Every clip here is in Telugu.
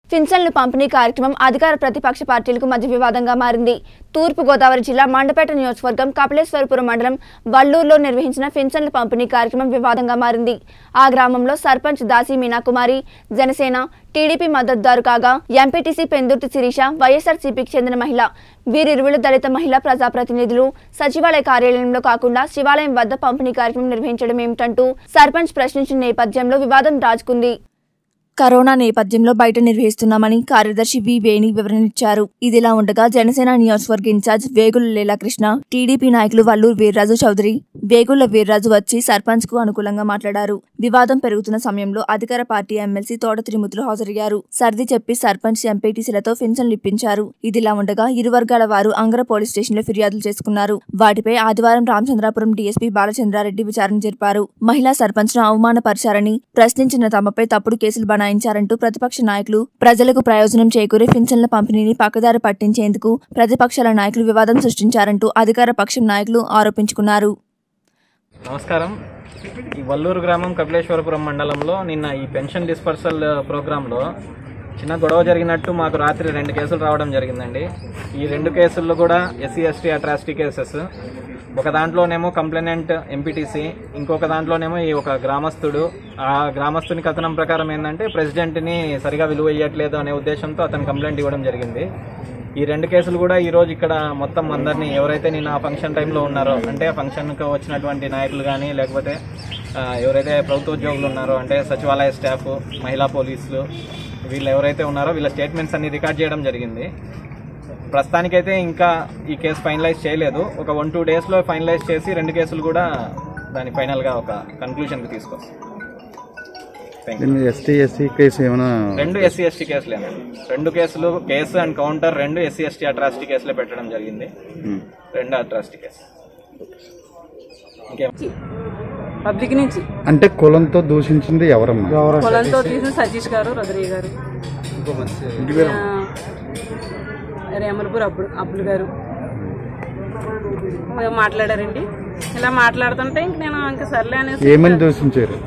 పింఛన్లు పంపిణీ కార్యక్రమం అధికార ప్రతిపక్ష పార్టీలకు మధ్య వివాదంగా మారింది తూర్పు గోదావరి జిల్లా మండపేట నియోజకవర్గం కపిలేశ్వరపురం మండలం వల్లూరులో నిర్వహించిన పింఛన్ల పంపిణీ కార్యక్రమం వివాదంగా మారింది ఆ గ్రామంలో సర్పంచ్ దాసి మీనాకుమారి జనసేన టీడీపీ మద్దతుదారు కాగా ఎంపీటీసీ పెందుర్తి శిరీష వైఎస్ఆర్సీపీకి చెందిన మహిళ వీరిరువులు దళిత మహిళా ప్రజాప్రతినిధులు సచివాలయ కార్యాలయంలో కాకుండా శివాలయం వద్ద పంపిణీ కార్యక్రమం నిర్వహించడం ఏమిటంటూ సర్పంచ్ ప్రశ్నించిన నేపథ్యంలో వివాదం రాజుకుంది కరోనా నేపథ్యంలో బయట నిర్వహిస్తున్నామని కార్యదర్శి వి వేణి వివరణిచ్చారు ఇదిలా ఉండగా జనసేన నియోజకవర్గ ఇన్ఛార్జ్ వేగుల లీలాకృష్ణ టీడీపీ నాయకులు వల్లూరు వీర్రాజు చౌదరి వేగుల వీర్రాజు వచ్చి సర్పంచ్ కు అనుకూలంగా మాట్లాడారు వివాదం పెరుగుతున్న సమయంలో అధికార పార్టీ ఎమ్మెల్సీ తోట త్రిమూర్తులు హాజరయ్యారు సర్ది చెప్పి సర్పంచ్ ఎంపీటీసీలతో పింఛన్లు ఇప్పించారు ఇదిలా ఉండగా ఇరు వర్గాల వారు అంగర పోలీస్ స్టేషన్లో ఫిర్యాదులు చేసుకున్నారు వాటిపై ఆదివారం రామచంద్రాపురం డీఎస్పీ బాలచంద్రారెడ్డి విచారణ జరిపారు మహిళా సర్పంచ్ను అవమానపరిచారని ప్రశ్నించిన తమపై తప్పుడు కేసులు బనాయించారంటూ ప్రతిపక్ష నాయకులు ప్రజలకు ప్రయోజనం చేకూరే పింఛన్ల పంపిణీని పక్కదారి పట్టించేందుకు ప్రతిపక్షాల నాయకులు వివాదం సృష్టించారంటూ అధికార పక్షం నాయకులు ఆరోపించుకున్నారు నమస్కారం ఈ వల్లూరు గ్రామం కపిలేశ్వరపురం మండలంలో నిన్న ఈ పెన్షన్ డిస్పర్సల్ ప్రోగ్రాంలో చిన్న గొడవ జరిగినట్టు మాకు రాత్రి రెండు కేసులు రావడం జరిగిందండి ఈ రెండు కేసుల్లో కూడా ఎస్సీ ఎస్టీ అట్రాసిటీ కేసెస్ ఒక దాంట్లోనేమో కంప్లైనెంట్ ఎంపీటీసీ ఇంకొక దాంట్లోనేమో ఈ ఒక గ్రామస్తుడు ఆ గ్రామస్తుని కథనం ప్రకారం ఏంటంటే ప్రెసిడెంట్ని సరిగా విలువ ఇవ్వట్లేదు అనే ఉద్దేశంతో అతను కంప్లైంట్ ఇవ్వడం జరిగింది ఈ రెండు కేసులు కూడా ఈ రోజు ఇక్కడ మొత్తం అందరినీ ఎవరైతే నేను ఆ ఫంక్షన్ టైంలో ఉన్నారో అంటే ఆ ఫంక్షన్కి వచ్చినటువంటి నాయకులు కానీ లేకపోతే ఆ, ఎవరైతే ప్రభుత్వ ఉద్యోగులు ఉన్నారో అంటే సచివాలయ స్టాఫ్ మహిళా పోలీసులు వీళ్ళు ఎవరైతే ఉన్నారో వీళ్ళ స్టేట్మెంట్స్ అన్ని రికార్డ్ చేయడం జరిగింది ప్రస్తుతానికైతే ఇంకా ఈ కేసు ఫైనలైజ్ చేయలేదు ఒక వన్ టూ డేస్లో ఫైనలైజ్ చేసి రెండు కేసులు కూడా దాని ఫైనల్గా ఒక కన్క్లూషన్కి తీసుకొస్తాం థ్యాంక్ యూ దీన్ని ఎస్టీ ఎస్సీ కేసు ఏమైనా రెండు ఎస్సీ ఎస్టీ కేసులేనండి రెండు కేసులు కేసు అండ్ కౌంటర్ రెండు ఎస్సీ ఎస్టీ అట్రాసిటీ కేసులే పెట్టడం జరిగింది ఉమ్. రెండు అట్రాసిటీ కేసు ఇంకేం పబ్లిక్ నుంచి అంటే కులంతో దూషించింది ఎవరమ్మా పొలంతో తీసిన సతీష్ గారు రుద్రయ్య గారు ఆ, రేమలపూర్ అబ్బుడు అబ్బులు గారు ఆ, మాట్లాడారండి ఇలా మాట్లాడుతుంటే ఇంక నేను ఇంకా సర్లే అనేసి ఏమని దూషించారు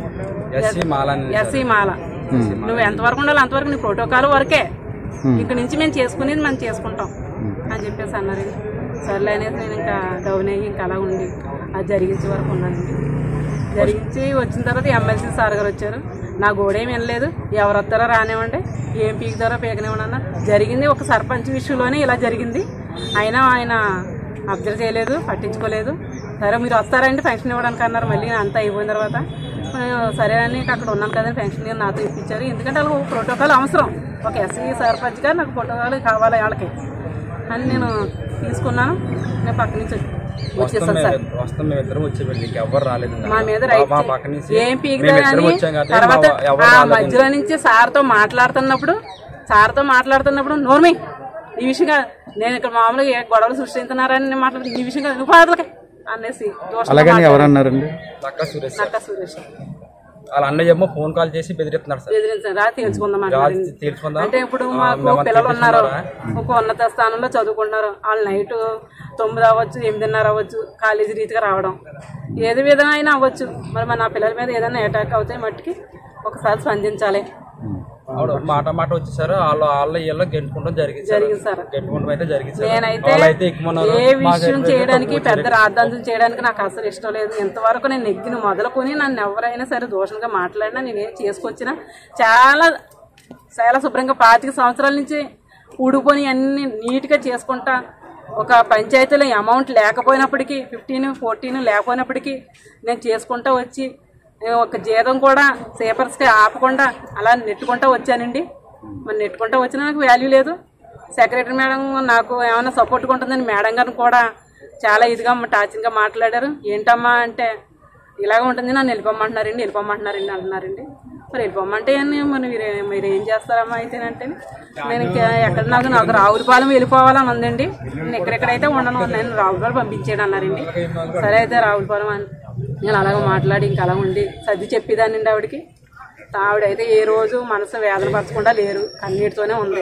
ఎస్సీ మాల నువ్వు ఎంతవరకు ఉండాలి అంతవరకు నీ ప్రోటోకాల్ వరకే ఇక నుంచి మేము చేసుకునేది మనం చేసుకుంటాం అని చెప్పేసి అన్నారండి సర్లే అనేది నేను ఇంకా డౌన్ అయ్యి ఇంకా అలా ఉండి అది జరిగించే వరకు ఉన్నానండి జరిగించి వచ్చిన తర్వాత ఎమ్మెల్సీ సార్ గారు వచ్చారు నా గోడేం వినలేదు ఎవరు వస్తారో రానివ్వండి ఏం పీకుతారో పీకనివ్వండి అన్న జరిగింది ఒక సర్పంచ్ విషయంలోనే ఇలా జరిగింది అయినా ఆయన అబ్జర్వ్ చేయలేదు పట్టించుకోలేదు సరే మీరు వస్తారండి ఫంక్షన్ ఇవ్వడానికి అన్నారు మళ్ళీ అంతా అయిపోయిన తర్వాత ఆ, సరే అని ఇక అక్కడ ఉన్నాను కదండి ఫంక్షన్ ని నాతో ఇప్పించారు ఎందుకంటే వాళ్ళకి ప్రోటోకాల్ అవసరం ఒక ఎస్సీ సర్పంచ్ గారు నాకు ప్రోటోకాల్ కావాలి వాళ్ళకి అని నేను తీసుకున్నాను నేను పక్క నుంచి వచ్చేసాను సార్ వస్తాం మేమిద్దరం వచ్చేవాళ్ళు నీకు ఎవరు రాలేదు మా మీద రైట్ మా పక్క నుంచి ఏం మేమిద్దరం పీకుతారని వచ్చాం కాబట్టి తర్వాత మా- ఎవరు ఆ రాలేదు. మధ్యలో నుంచి సార్తో మాట్లాడుతున్నప్పుడు సార్తో మాట్లాడుతున్నప్పుడు నోర్మి ఈ విషయంగా నేను ఇక్కడ మామూలుగా ఏ గొడవలు సృష్టిస్తున్నారని నేను మాట్లాడుతూ ఈ విషయంగా నువ్వు పాదలకే అనేసి దోషంగా అలాగని మాట్లాడారు. ఎవరన్నారండి నక్క సురేష్ నక్క సురేష్ వాళ్ళ అన్నయ్య ఏమో ఫోన్ కాల్ చేసి బెదిరిస్తున్నారు సార్ బెదిరించారు రా తెలుసుకుందాం అన్నారండి. రాజు తెలుసుకుందాం. అంటే ఇప్పుడు ఆ, మాకు మేమంతా పిల్లలు ఉన్నారు తెలుసుకున్నారా? ఒక ఉన్నత స్థానంలో చదువుకుంటున్నారు వాళ్ళు నైట్ తొమ్మిది అవ్వచ్చు ఎనిమిదిన్నర అవ్వచ్చు కాలేజీ రీతిగా రావడం ఏది విధమైన అవ్వచ్చు మరి మన నా పిల్లల మీద ఏదైనా అటాక్ అవుతాయి మట్టికి ఒకసారి స్పందించాలి ఆవిడ మాట మాట వచ్చేసారు వాళ్ళు వాళ్ళ ఇళ్ళలో గెంటుకుంటాం జరిగింది సార్ జరిగింది సార్ గెంటుకుంటాం అయితే జరిగింది సార్ నేనైతే వాళ్ళైతే ఎక్కుమన్నారు ఏ విషయం చేయడానికి పెద్ద రాద్ధాంతం చేయడానికి నాకు అసలు ఇష్టం లేదు ఇంతవరకు నేను నెగ్గిన మొదలుకొని నన్ను ఎవరైనా సరే దోషంగా మాట్లాడినా నేనేం చేసుకొచ్చినా చాలా చాలా శుభ్రంగా పాతిక సంవత్సరాల నుంచి ఊడిపోయి అన్ని నీట్గా చేసుకుంటా ఒక పంచాయతీలో అమౌంట్ లేకపోయినప్పటికీ ఫిఫ్టీన్ ఫోర్టీన్ లేకపోయినప్పటికీ నేను చేసుకుంటా వచ్చి నేను ఒక జీతం కూడా సేపర్స్కి ఆపకుండా అలా నెట్టుకుంటా వచ్చానండి మరి నెట్టుకుంటా వచ్చినా నాకు వాల్యూ లేదు సెక్రటరీ మేడం నాకు ఏమైనా సపోర్ట్గా ఉంటుందని మేడం గారిని కూడా చాలా ఇదిగా టాచింగ్గా మాట్లాడారు ఏంటమ్మా అంటే ఇలాగ ఉంటుంది నన్ను వెళ్ళిపోమంటున్నారండి వెళ్ళిపోమంటున్నారండి అంటున్నారండి మరి వెళ్ళిపోమంటే అని మరి మీరు మీరు ఏం చేస్తారమ్మా అయితేనంటే నేను ఇంకా ఎక్కడ నాకు నాకు రావులపాలెం వెళ్ళిపోవాలని ఉందండి నేను ఎక్కడెక్కడైతే ఉండను నేను రావులపాలెం పంపించేయడం అన్నారండి సరే అయితే రావులపాలెం అని నేను అలాగ మాట్లాడి ఇంకా అలా ఉండి సర్ది చెప్పేదానండి ఆవిడకి ఆవిడైతే ఏ రోజు మనసు వేదన పరచకుండా లేరు కన్నీటితోనే ఉంది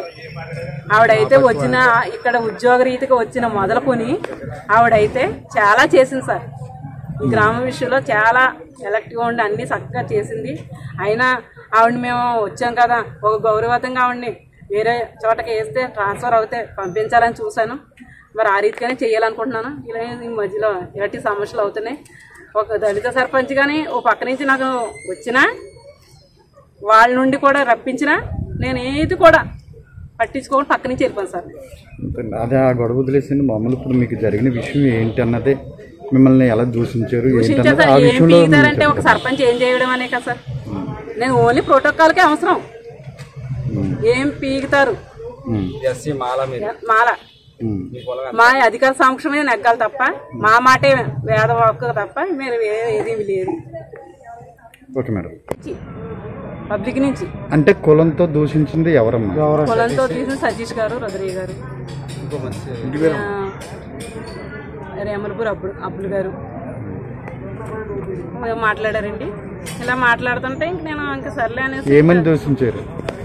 ఆవిడైతే వచ్చిన ఇక్కడ ఉద్యోగ రీతిగా వచ్చిన మొదలుకొని ఆవిడైతే చాలా చేసింది సార్ ఈ గ్రామం విషయంలో చాలా ఎలక్టివ్గా ఉండి అన్ని చక్కగా చేసింది అయినా ఆవిడ మేము వచ్చాం కదా ఒక గౌరవతంగా ఆవిడని వేరే చోటకి వేస్తే ట్రాన్స్ఫర్ అవుతే పంపించాలని చూశాను మరి ఆ రీతిగానే చేయాలనుకుంటున్నాను ఇలా ఈ మధ్యలో ఇలాంటి సమస్యలు అవుతున్నాయి ఒక దళిత సర్పంచ్ కానీ ఓ పక్క నుంచి నాకు వచ్చినా వాళ్ళ నుండి కూడా రప్పించినా నేను ఏది కూడా పట్టించుకోకుండా పక్క నుంచి వెళ్ళిపోయాను సార్ అంతేండి. అదే ఆ గొడవ వదిలేసింది మామూలు ఇప్పుడు మీకు జరిగిన విషయం ఏంటి అన్నదే మిమ్మల్ని ఎలా దూషించారు ఏంటి దూషించారు అన్నది సార్ ఆ ఏం విషయంలో పీకుతారంటే ఒక సర్పంచ్ ఏం చేయడం అనే కదా సార్ నేను ఓన్లీ ప్రోటోకాల్కే అవసరం ఏం పీకుతారు ఉమ్, ఎస్సీ మాల మీరు మాల ఉమ్. మీ పొలం మా అధికార సంక్షేమే నెగ్గాలి తప్ప మా మాటే వేద వాక్కు తప్ప మీరు ఏ- ఏది లేదు ఓకే మేడం పబ్లిక్ నుంచి అంటే కులంతో దూషించింది ఎవరమ్మా పొలంతో తీసిన సతీష్ గారు రుద్రయ్య గారు ఇంకో మంచి ఆ, రేమలపూర్ అబ్బుడు అబ్బులు గారు ఏదో మాట్లాడారండి ఇలా మాట్లాడుతుంటే ఇంక నేను ఇంక సర్లే అనేసి ఏమని దూషించారు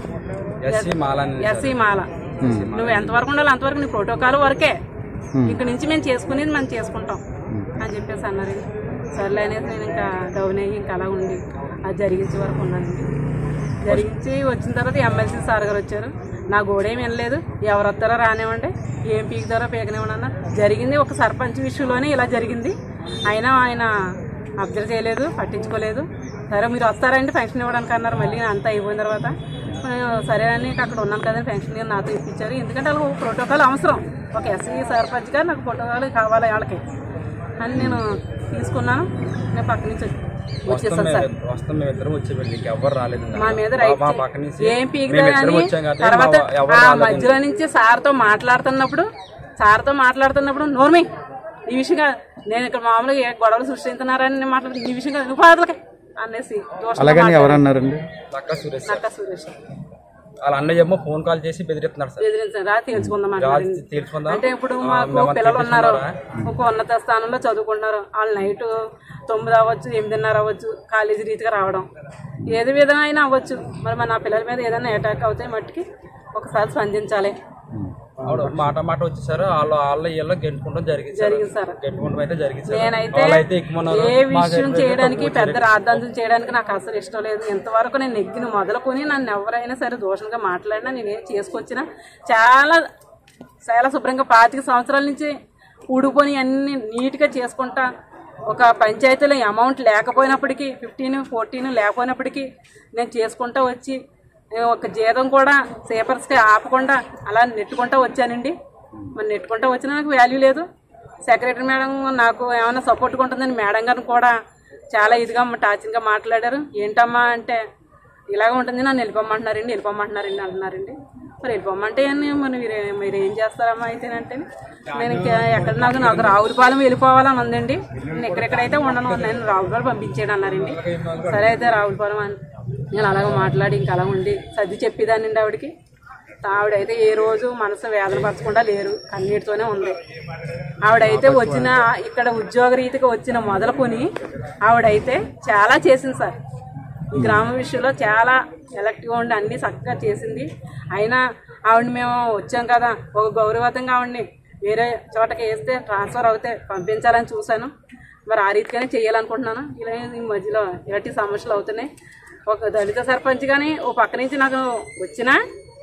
ఎస్సీ మాల అని ఎస్సీ మాల నువ్వు ఎంతవరకు ఉండాలి అంతవరకు నీ ప్రోటోకాల్ వరకే ఇంక నుంచి మేము చేసుకునేది మనం చేసుకుంటాం అని చెప్పేసి అన్నారండి సర్లే అనేసి నేను ఇంకా డౌన్ అయ్యి ఇంకా అలా ఉండి అది జరిగించే వరకు ఉన్నానండి జరిగించి వచ్చిన తర్వాత ఎమ్మెల్సీ సార్ గారు వచ్చారు నా గోడేం వినలేదు ఎవరు వస్తారో రానివ్వండి ఏం పీకుతారో పీకనివ్వండి అన్న జరిగింది ఒక సర్పంచ్ విషయంలోనే ఇలా జరిగింది అయినా ఆయన అబ్జర్వ్ చేయలేదు పట్టించుకోలేదు సరే మీరు వస్తారండి పెన్షన్ ఇవ్వడానికి అన్నారు మళ్ళీ అంతా అయిపోయిన తర్వాత నేను సరే అని ఇంకా అక్కడ ఉన్నాను కదా పెన్షన్ ఇవ్వని నాతో ఇప్పించారు ఎందుకంటే వాళ్ళకి ప్రోటోకాల్ అవసరం ఒక ఎస్సీ సర్పంచ్గా నాకు ప్రోటోకాల్ కావాలి వాళ్ళకి అని నేను తీసుకున్నాను నేను పక్క నుంచి వచ్చి- వస్తాం వచ్చేసాను సార్ మేము వస్తాం మేము ఇద్దరం వచ్చేవాళ్ళు నీకు ఎవరు రాలేదు మా మీద రైట్ మా చే- పక్క నుంచి ఏం మేము పీకుతారని ఇద్దరం వచ్చాం కాబట్టి తర్వాత మా- ఎవరు ఆ రాలేదు మధ్యలో నుంచి సార్తో మాట్లాడుతున్నప్పుడు సార్తో మాట్లాడుతున్నప్పుడు నోర్మి ఈ విషయంగా నేను ఇక్కడ మామూలుగా ఏ గొడవలు సృష్టిస్తున్నారని నేను మాట్లాడు ఈ విషయంగా నువ్వు పాదలకే అనేసి దోషంగా అలాగని మాట్లాడారు. ఎవరన్నారండి నక్క సురేష్ నక్కా సురేష్ వాళ్ళ అన్నయ్య ఏమో ఫోన్ కాల్ చేసి బెదిరిస్తున్నాడు సార్ బెదిరించారు రా తేల్చుకుందాం అన్నారు. రాజు తీర్చుకుందాం అంటే ఇప్పుడు ఆ, మాకు మేమంతా పిల్లలు ఉన్నారు తీర్చుకుంటారా? ఒక ఉన్నత స్థానంలో చదువుకుంటున్నారు వాళ్ళు నైట్ తొమ్మిది అవ్వచ్చు ఎనిమిదిన్నర అవ్వచ్చు కాలేజీ రీతిగా రావడం ఏది విధమైన అవ్వచ్చు మరి మన పిల్లల మీద ఏదైనా అటాక్ అవుతే మట్టుకి ఒకసారి స్పందించాలి ఆవిడ మాట మాట వచ్చేసారు వాళ్ళు వాళ్ళ ఇళ్ళలో గెంటుకుంటాం జరిగింది సార్ జరిగింది సార్ గెంటుకుంటాం అయితే జరిగింది సార్ నేనైతే వాళ్ళైతే ఎక్కుమన్నారు ఏ విషయం చేయడానికి పెద్ద రాద్ధాంతం చేయడానికి నాకు అసలు ఇష్టం లేదు ఇంతవరకు నేను నెగ్గిన మొదలుకొని నన్ను ఎవరైనా సరే దోషంగా మాట్లాడినా నేనేం చేసుకొచ్చినా చాలా చాలా శుభ్రంగా పాతిక సంవత్సరాల నుంచి ఊడిపోయి అన్ని నీట్గా చేసుకుంటా ఒక పంచాయతీలో అమౌంట్ లేకపోయినప్పటికీ ఫిఫ్టీన్ ఫోర్టీన్ లేకపోయినప్పటికీ నేను చేసుకుంటా వచ్చి నేను ఒక జీతం కూడా సేపర్స్కి ఆపకుండా అలా నెట్టుకుంటా వచ్చానండి మరి నెట్టుకుంటా వచ్చినా నాకు వాల్యూ లేదు సెక్రటరీ మేడం నాకు ఏమైనా సపోర్ట్గా ఉంటుందని మేడం గారిని కూడా చాలా ఇదిగా టాచింగ్గా మాట్లాడారు ఏంటమ్మా అంటే ఇలాగ ఉంటుంది నన్ను వెళ్ళిపోమంటున్నారండి వెళ్ళిపోమంటున్నారండి అంటున్నారండి మరి వెళ్ళిపోమంటే అని మరి మీరు మీరు ఏం చేస్తారమ్మా అయితేనంటే నేను ఇంకా ఎక్కడ నాకు నాకు రావులపాలెం వెళ్ళిపోవాలని ఉందండి నేను ఎక్కడెక్కడైతే ఉండను నేను రావులపాలెం పంపించాడు అన్నారండి సరే అయితే రావులపాలెం అని నేను అలాగ మాట్లాడి ఇంకా అలా ఉండి సర్ది చెప్పేదానండి ఆవిడకి ఆవిడైతే ఏ రోజు మనసు వేదన పరచకుండా లేరు కన్నీటితోనే ఉంది ఆవిడైతే వచ్చిన ఇక్కడ ఉద్యోగ రీతిగా వచ్చిన మొదలుకొని ఆవిడైతే చాలా చేసింది సార్ ఈ గ్రామ విషయంలో చాలా ఎలక్ట్గా ఉండి అన్ని చక్కగా చేసింది అయినా ఆవిడని మేము వచ్చాం కదా ఒక గౌరవతంగా ఆవిడని వేరే చోటకి వేస్తే ట్రాన్స్ఫర్ అవుతే పంపించాలని చూశాను మరి ఆ రీతిగానే చేయాలనుకుంటున్నాను ఇలా ఈ మధ్యలో ఇలాంటి సమస్యలు అవుతున్నాయి ఒక దళిత సర్పంచ్ కానీ ఓ పక్క నుంచి నాకు వచ్చినా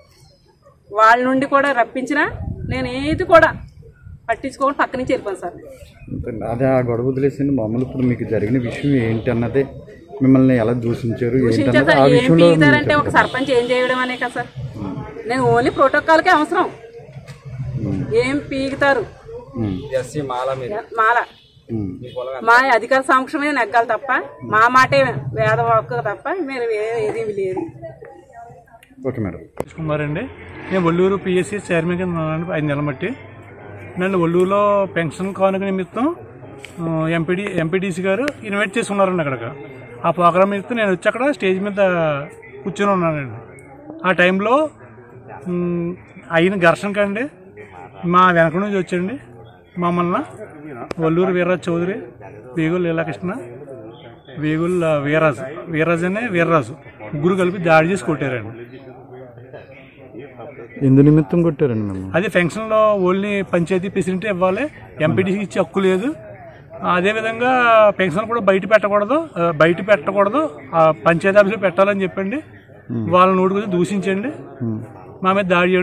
వాళ్ళ నుండి కూడా రప్పించినా నేను ఏది కూడా పట్టించుకోకుండా పక్క నుంచి వెళ్ళిపోయాను సార్ అంతేండి. అదే ఆ గొడవ వదిలేసింది మామూలు ఇప్పుడు మీకు జరిగిన విషయం ఏంటి అన్నదే మిమ్మల్ని ఎలా దూషించారు ఏంటి దూషించారు అన్నది సార్ ఆ ఏం విషయంలో పీకుతారంటే ఒక సర్పంచ్ ఏం చేయడం అనే కదా సార్ నేను ఓన్లీ ప్రోటోకాల్కే అవసరం ఏం పీకుతారు ఉమ్, ఎస్సీ మాల మీరు మాల ఉమ్. మీ పొలం మా అధికార సంక్షేమే నెగ్గాలి తప్ప మా మాటే వేద వాక్కు తప్ప మీరు ఏ- ఏది లేదు ఓకే మేడం సురేష్ కుమార్ అండి నేను ఒల్లూరు పిఎస్సి చైర్మన్ కింద ఉన్నాను ఐదు నెలల మట్టి నన్ను ఒల్లూరులో పెన్షన్ కానుక నిమిత్తం ఎంపీడీ ఎంపీడీసీ గారు ఇన్వైట్ చేసి ఉన్నారండి అక్కడ ఆ ప్రోగ్రామ్ నిమిత్తం నేను వచ్చి అక్కడ స్టేజ్ మీద కూర్చొని ఉన్నానండి ఆ టైంలో మ్, అయిన ఘర్షణకండి మా వెనక నుంచి వచ్చండి మమ్మల్ని ఒల్లూరు వీర్రాజు చౌదరి వేగుల లీలాకృష్ణ వేగుల వీర్రాజు వీర్రాజు అనే వీర్రాజు ముగ్గురు కలిపి దాడి చేసి కొట్టారండి ఎందు నిమిత్తం కొట్టారండి మేము అది ఫంక్షన్లో ఓన్లీ పంచాయతీ ప్రెసిడెంట్ ఇవ్వాలి ఎంపీటీసీ ఇచ్చే హక్కు లేదు అదేవిధంగా పెన్షన్ కూడా బయట పెట్టకూడదు ఆ, బయట పెట్టకూడదు ఆ పంచాయతీ ఆఫీసులో పెట్టాలని చెప్పండి వాళ్ళ నోటి గురించి దూషించండి మా మీద దాడి చేయడం